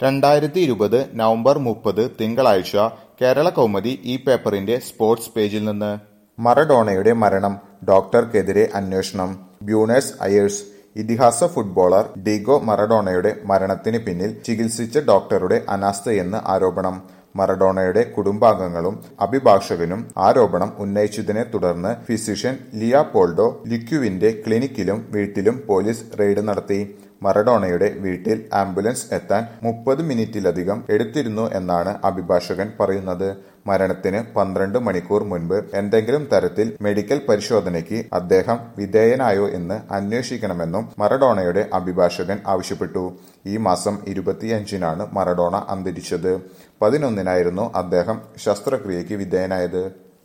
രണ്ടായിരത്തി ഇരുപത് നവംബർ മുപ്പത് തിങ്കളാഴ്ച കേരള കൗമുദി ഈ പേപ്പറിന്റെ സ്പോർട്സ് പേജിൽ നിന്ന് മറഡോണയുടെ മരണം ഡോക്ടർക്കെതിരെ അന്വേഷണം ബ്യൂണേഴ്സ് അയേഴ്സ് ഇതിഹാസ ഫുട്ബോളർ ഡീഗോ മറഡോണയുടെ മരണത്തിന് പിന്നിൽ ചികിത്സിച്ച ഡോക്ടറുടെ അനാസ്ഥയെന്ന് ആരോപണം മറഡോണയുടെ കുടുംബാംഗങ്ങളും അഭിഭാഷകനും ആരോപണം ഉന്നയിച്ചതിനെ തുടർന്ന് ഫിസിഷ്യൻ ലിയാപോൾഡോ ലിക്യുവിന്റെ ക്ലിനിക്കിലും വീട്ടിലും പോലീസ് റെയ്ഡ് നടത്തി മറഡോണയുടെ വീട്ടിൽ ആംബുലൻസ് എത്താൻ മുപ്പത് മിനിറ്റിലധികം എടുത്തിരുന്നു എന്നാണ് അഭിഭാഷകൻ പറയുന്നത് മരണത്തിന് പന്ത്രണ്ട് മണിക്കൂർ മുൻപ് എന്തെങ്കിലും തരത്തിൽ മെഡിക്കൽ പരിശോധനയ്ക്ക് അദ്ദേഹം വിധേയനായോ എന്ന് അന്വേഷിക്കണമെന്നും മറഡോണയുടെ അഭിഭാഷകൻ ആവശ്യപ്പെട്ടു ഈ മാസം ഇരുപത്തിയഞ്ചിനാണ് മറഡോണ അന്തരിച്ചത് പതിനൊന്നിനായിരുന്നു അദ്ദേഹം ശസ്ത്രക്രിയയ്ക്ക് വിധേയനായത്